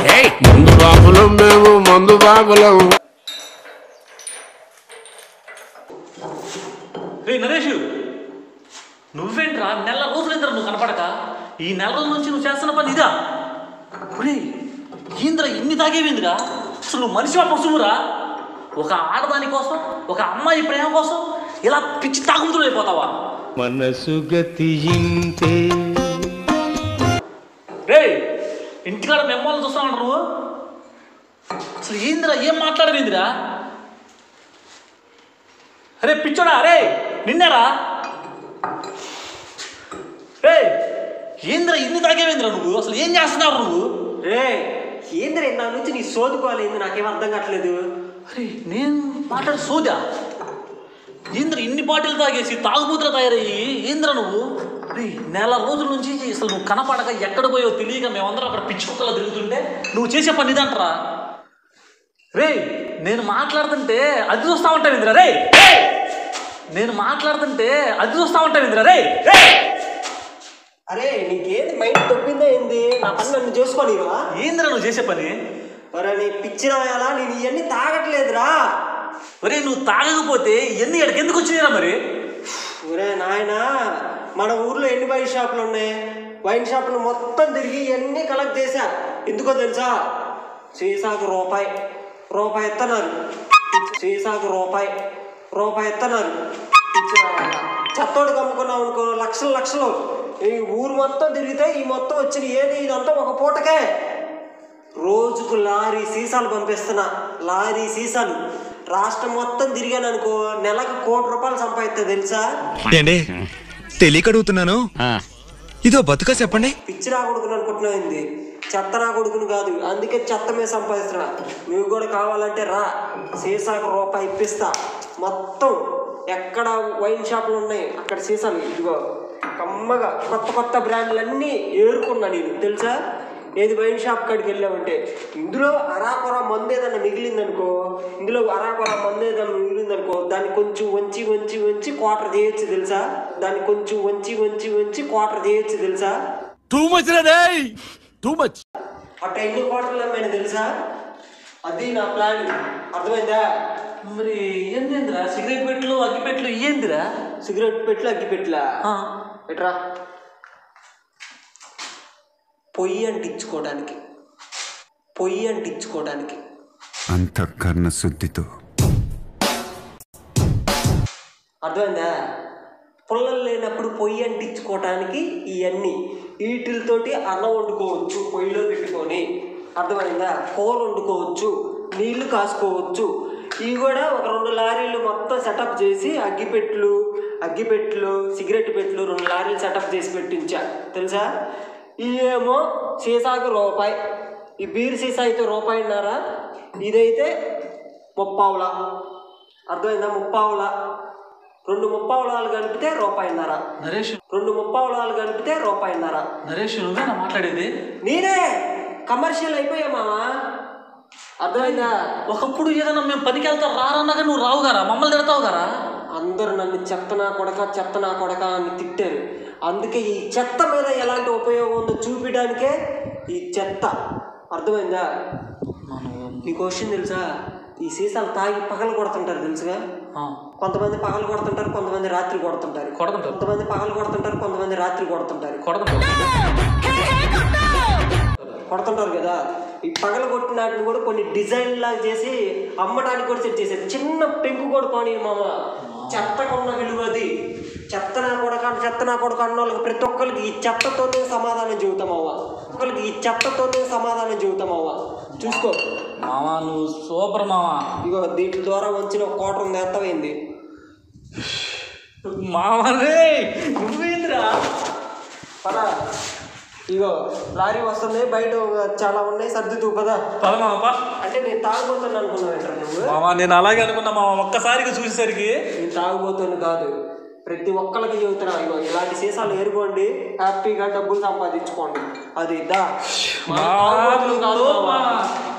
మందు బాబులం మేము మందు బాబులం రే నరేష్ నువ్వేంట్రా నెల రోజులైందిరా నువ్వు కనపడక ఈ నెల రోజుల నుంచి నువ్వు చేస్తున్న పని ఇదా ఒరే ఏంద్ర ఇన్ని తాగేవిందిరా అసలు నువ్వు మనిషి పశువురా ఒక ఆడదాని కోసం ఒక అమ్మాయి ప్రేమ కోసం ఇలా పిచ్చి తాగుతులు అయిపోతావా మనసు గతి ఇంతే రే ఇంటికాడ మెమ్మల్ని చూస్తావు నువ్వు అసలు ఏందిరా ఏం మాట్లాడవేందిరా అరే పిచ్చోడా అరే నిన్నేరా రే ఏందిరా ఇన్ని తాగేవేందిరా నువ్వు అసలు ఏం చేస్తున్నావు నువ్వు రే ఏంద్ర నా నుంచి నీ సోదుకోవాలి నాకేం అర్థం కావట్లేదు అరే నేను మాట్లాడు సోదా ఏంద్ర ఇన్ని బాటిల్ తాగేసి తాగుబూతులు తయారయ్యి ఏంద్ర నువ్వు రే నెల రోజుల నుంచి అసలు నువ్వు కనపడక ఎక్కడ పోయో తెలియక మేమందరం అక్కడ పిచ్చి కుక్కలా తిరుగుతుంటే నువ్వు చేసే పని ఇదంటరా రే నేను మాట్లాడుతుంటే అది చూస్తా ఉంటావు ఇంద్ర రే రే! నేను మాట్లాడుతుంటే అది చూస్తా ఉంటావు ఇంద్ర రే రే! అరే నీకేంది మైండ్ తప్పిందా ఏంది నా పని నన్ను చేసుకోనివా ఏంద్ర నువ్వు చేసే పని ఒరే నీ పిచ్చి రాయాలా నేను ఇవన్నీ తాగట్లేదురా ఒరే నువ్వు తాగకపోతే ఎన్ని ఎక్కడికి ఎందుకు వచ్చినాయిరా మరి ఒరే నాయన మన ఊర్లో ఎన్ని వైన్ షాపులు ఉన్నాయి వైన్ షాపులు మొత్తం తిరిగి ఇవన్నీ కలెక్ట్ చేశా ఎందుకో తెలుసా సీసాకు రూపాయి రూపాయి ఎత్తన్నారు సీసాకు రూపాయి రూపాయి ఎత్తన్నారు చెత్తోడు కమ్ముకున్నావు అనుకో లక్షలు లక్షలు ఈ ఊరు మొత్తం తిరిగితే ఈ మొత్తం వచ్చిన ఏది ఇదంతా ఒక పూటకే రోజుకు లారీ సీసాలు పంపిస్తున్నా లారీ సీసాలు రాష్ట్రం మొత్తం తిరిగాను అనుకో నెలకు కోటి రూపాయలు సంపాదిస్తా తెలుసా ఏండి తెలియక అడుగుతున్నాను ఇదో బతుక చెప్పండి పిచ్చి నా కొడుకుని అనుకుంటున్నాయింది చెత్త నా కొడుకుని కాదు అందుకే చెత్త మీద సంపాదిస్తున్నా నువ్వు కూడా కావాలంటే రా సీసాకు రూపాయి ఇప్పిస్తా మొత్తం ఎక్కడ వైన్ షాపులు ఉన్నాయి అక్కడ సీసాలు ఇదిగో కమ్మగా కొత్త కొత్త బ్రాండ్లన్నీ ఏరుకున్నా నేను తెలుసా ఏది వైన్ షాప్ కాడికి వెళ్ళామంటే ఇందులో అరాకొర మందు ఏదన్నా మిగిలిందనుకో ఇందులో అరాకొర మందు ఏదన్నా మిగిలిందనుకో దాన్ని కొంచెం వంచి వంచి వంచి క్వార్టర్ చేయొచ్చు తెలుసా దాన్ని కొంచెం వంచి వంచి వంచి క్వార్టర్ చేయొచ్చు తెలుసా టూ మచ్ రే టూ మచ్ అట్ట ఎన్ని క్వార్టర్లు అమ్మాను తెలుసా అది నా ప్లాన్ అర్థమైందా మరి ఏందిరా సిగరెట్ పెట్లు అగ్గిపెట్లు ఏందిరా సిగరెట్ పెట్లు అగ్గి పెట్లా ఆ, ఎట్రా పొయ్యి అంటించుకోవడానికి పొయ్యి అంటించుకోవడానికి అంతఃకరణ శుద్ధితో అర్థమైందా పుల్లలు లేనప్పుడు పొయ్యి అంటించుకోవటానికి ఇవన్నీ వీటితోటి అన్నం వండుకోవచ్చు పొయ్యిలో పెట్టుకొని అర్థమైందా కూర వండుకోవచ్చు నీళ్లు కాసుకోవచ్చు ఇవి కూడా ఒక రెండు లారీలు మొత్తం సెటప్ చేసి అగ్గిపెట్లు అగ్గిపెట్లు సిగరెట్ పెట్లు రెండు లారీలు సెటప్ చేసి పెట్టించా తెలుసా ఇవేమో సీసాకు రూపాయి ఈ బీర్ సీసా అయితే రూపాయిన్నారా ఇదైతే ముప్పావులా అర్థమైందా ముప్పావులా రెండు ముప్పావులాలు కలిపితే రూపాయిన్నర నరేష్ రెండు ముప్పావులాలు కలిపితే రూపాయిన్నర నరేష్ నువ్వేనా మాట్లాడేది నేనే కమర్షియల్ అయిపోయా మావా అర్థమైందా ఒకప్పుడు ఏదైనా మేము పనికి వెళ్తా రారన్నాగా నువ్వు రావు గారా మమ్మల్ని తిడతావు గారా అందరూ నన్ను చెత్త నా కొడక చెత్త నా కొడక అని తిట్టారు అందుకే ఈ చెత్త మీద ఎలాంటి ఉపయోగం ఉందో చూపించడానికే ఈ చెత్త అర్థమైందా నీ క్వశ్చన్ తెలుసా ఈ సీసాలు తాగి పగలు కొడుతుంటారు తెలుసుగా ఆ, కొంతమంది పగలు కొడుతుంటారు కొంతమంది రాత్రి కొడుతుంటారు కొడుతుంటారు. కొంతమంది పగలు కొడుతుంటారు కొంతమంది రాత్రి కొడుతుంటారు కొడతాం కొడుతుంటారు కదా ఈ పగల కొట్టిన వాటిని కూడా కొన్ని డిజైన్ లాగా చేసి అమ్మడానికి కూడా సెట్ చేశారు చిన్న పెంకు కూడా కొని మామ చెత్తకున్న విలువ అది చెత్త నా కొడక చెత్త నా కొడక అన్న వాళ్ళకి ప్రతి ఒక్కరికి ఈ చెత్తతోనే సమాధానం చెబుతాం అవ్వ ఒక్కరికి ఈ చెత్తతోనే సమాధానం చెబుతాం అవ్వ చూసుకో మావా నువ్వు సూపర్ మావా ఇగో దీంట్ల ద్వారా వచ్చిన ఒక కోటర్ నేత్తమైంది మావా రే నువ్వేంద్రా పద ఇగో లారీ వస్తుంది బయట చాలా ఉన్నాయి సర్దుతూ పదా పద మావా పా. అంటే నేను తాగుబోతాను అనుకున్నావు నువ్వు మావా నేను అలాగే అనుకున్నా మావా ఒక్కసారిగా చూసేసరికి నేను తాగుబోతాను కాదు ప్రతి ఒక్కరికి చెబుతున్నా ఇగో ఇలాంటి సీసాలు ఏరుకోండి హ్యాపీగా డబ్బులు సంపాదించుకోండి అది దా మనం మావా తాగుబోతులు కాదు నువ్వు మావా. మావా.